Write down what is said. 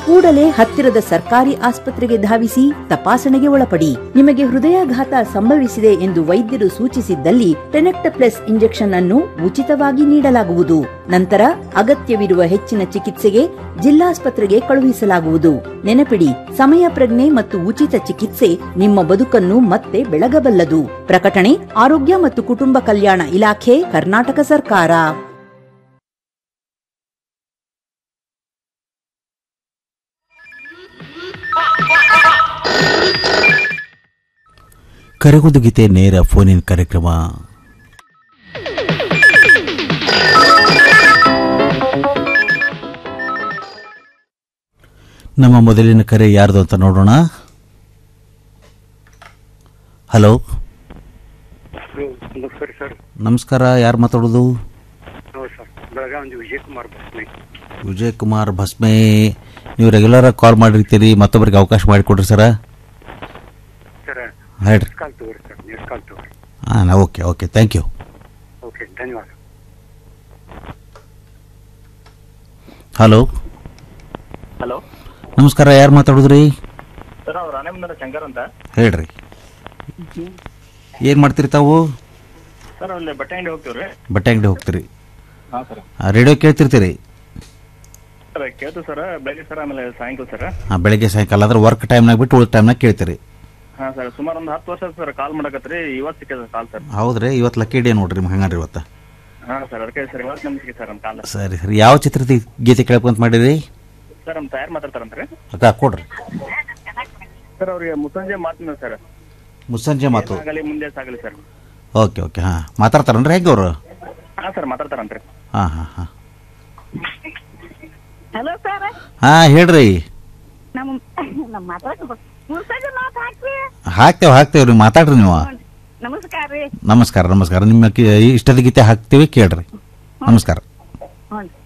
ಕೂಡಲೇ ಹತ್ತಿರದ ಸರ್ಕಾರಿ ಆಸ್ಪತ್ರೆಗೆ ಧಾವಿಸಿ ತಪಾಸಣೆಗೆ ಒಳಪಡಿ ನಿಮಗೆ ಹೃದಯಾಘಾತ ಸಂಭವಿಸಿದೆ ಎಂದು ವೈದ್ಯರು ಸೂಚಿಸಿದ್ದಲ್ಲಿ ಟೆನೆಕ್ಟಪ್ಲೆಸ್ ಇಂಜೆಕ್ಷನ್ ಅನ್ನು ಉಚಿತವಾಗಿ ನೀಡಲಾಗುವುದು ನಂತರ ಅಗತ್ಯವಿರುವ ಹೆಚ್ಚಿನ ಚಿಕಿತ್ಸೆಗೆ ಜಿಲ್ಲಾಸ್ಪತ್ರೆಗೆ ಕಳುಹಿಸಲಾಗುವುದು ನೆನಪಿಡಿ ಸಮಯ ಪ್ರಜ್ಞೆ ಮತ್ತು ಉಚಿತ ಚಿಕಿತ್ಸೆ ನಿಮ್ಮ ಬದುಕನ್ನು ಮತ್ತೆ ಬೆಳಗಬಲ್ಲದು ಪ್ರಕಟಣೆ ಆರೋಗ್ಯ ಮತ್ತು ಕುಟುಂಬ ಕಲ್ಯಾಣ ಇಲಾಖೆ ಕರ್ನಾಟಕ ಸರ್ಕಾರ ಕರೆಗುದು ಗೀತೆ ನೇರ ಫೋನಿನ್ ಕಾರ್ಯಕ್ರಮ ನಮ್ಮ ಮೊದಲಿನ ಕರೆ ಯಾರ್ದು ಅಂತ ನೋಡೋಣ ಹಲೋ ನಮಸ್ಕಾರ ಸರ್ ನಮಸ್ಕಾರ ಯಾರು ಮಾತಾಡೋದು ಹೌದು ಸರ್ ಬೆಳಗಾವಿ ವಿಜಯ್ ಕುಮಾರ್ ಬಸ್ಮಿ ವಿಜಯ್ ಕುಮಾರ್ ಭಸ್ಮೆ ನೀವು ರೆಗ್ಯುಲರ್ ಆಗಿ ಕಾಲ್ ಮಾಡಿರ್ತೀರಿ ಮತ್ತೊಬ್ಬರಿಗೆ ಅವಕಾಶ ಮಾಡಿಕೊಡ್ರಿ ಸರ ಸರ್ ಹೇಳ್ರಿ ನೆಕ್ಸ್ಟ್ ಕಾಲ್ ತಗೋರಿ ಸರ್ ನೆಕ್ಸ್ಟ್ ಕಾಲ್ ತಗೋರಿ ಹಾಂ okay okay thank you okay ಧನ್ಯವಾದ ಹಲೋ ಹಲೋ ನಮಸ್ಕಾರ ಯಾರು ಮಾತಾಡೋದ್ರಿ ಸರ್ ಅವ್ರು ರಾಣೆಮಂದಿರ ಶಂಕರ್ ಅಂತ ಹೇಳ್ರಿ ಏನು ಮಾಡ್ತೀರಿ ತಾವು ಸರ್ ಅಲ್ಲಿ ಬಟ್ಟೆ ಅಂಗಡಿ ಹೋಗ್ತೀವ್ರಿ ಬಟ್ಟೆ ಅಂಗಡಿ ಹೋಗ್ತೀರಿ ಹಾಂ ಸರ್ ರೇಡಿಯೋ ಕೇಳ್ತಿರ್ತೀರಿ ಸರ್ ಕೇಳ್ತು ಸರ್ ಬೆಳಗ್ಗೆ ಸರ್ ಆಮೇಲೆ ಸಾಯಂಕಾಲ ಸರ್ ಹಾಂ ಬೆಳಗ್ಗೆ ಸಾಯಂಕಾಲ ಅಂದ್ರೆ ವರ್ಕ್ ಟೈಮ್ನಾಗ ಬಿಟ್ಟು ಉಳಿದ ಟೈಮ್ನಾಗ ಕೇಳ್ತೀರಿ ಹಾಂ ಸರ್ ಸುಮಾರು ಒಂದು ಹತ್ತು ವರ್ಷ ಸರ್ ಕಾಲ್ ಮಾಡಕತ್ರಿ ಇವತ್ತು ಸಿಕ್ಕಿದೆ ಕಾಲ್ ಸರ್ ಹೌದ್ರಿ ಇವತ್ತು ಲಕ್ಕಿ ಡೇ ನೋಡ್ರಿ ಹಂಗಾರಿ ಇವತ್ತು ಹಾಂ ಸರ್ ಅದಕ್ಕೆ ಸರ್ ಇವತ್ತು ನಮ್ಗೆ ಸಿಕ್ಕಿದೆ ಸರ್ ನಮ್ಮ ಕಾಲ್ ಸರಿ ಸರಿ ಯಾವ ಚಿತ್ರದ ಗೀತೆ ಕೇಳ್ಕೊಂತ ಮಾಡಿರಿ ಸರ್ ನಮ್ಮ ತಯಾರು ಮಾತಾಡ್ತಾರಂತ್ರಿ ಅಕ್ಕ ಕೊಡ್ರಿ ಸರ್ ಅವ್ರಿಗೆ ಮುಸ್ಸಂಜೆ ಮಾತಿನ ಸರ್ ಮುಸ್ಸಂಜೆ ಮಾತು ಆಗಲಿ ಮುಂದೆ ಸಾಗಲಿ ಸರ್ ಓಕೆ ಓಕೆ ಹಾಂ ಮಾತಾಡ್ತಾರನ್ರಿ ಹೆಂಗೆ ಅವರು ಹಾಂ ಸರ್ ಮಾತಾಡ್ತಾರಂತ್ರಿ ಹಾಂ ಹಾಂ ಹಾಂ ಹಲೋ ಸರ್ ಹಾಂ ಹೇಳ್ರಿ ನಮ್ಮ ನಮ್ಮ ಮಾತಾಡ ಮುರ್ಸಜ ಮಾತು ಹಾಕ್ರಿ ಹಾಕ್ತೇವೆ ಹಾಕ್ತೇವೆ ರೀ ಮಾತಾಡ್ರಿ ನೀವು ನಮಸ್ಕಾರ ರೀ ನಮಸ್ಕಾರ ನಮಸ್ಕಾರ ನಿಮ್ಮ ಕಿ- ಇಷ್ಟದ ಗೀತೆ ಹಾಕ್ತೀವಿ ಕೇಳ್ರಿ ನಮಸ್ಕಾರ ಹ್ಞೂ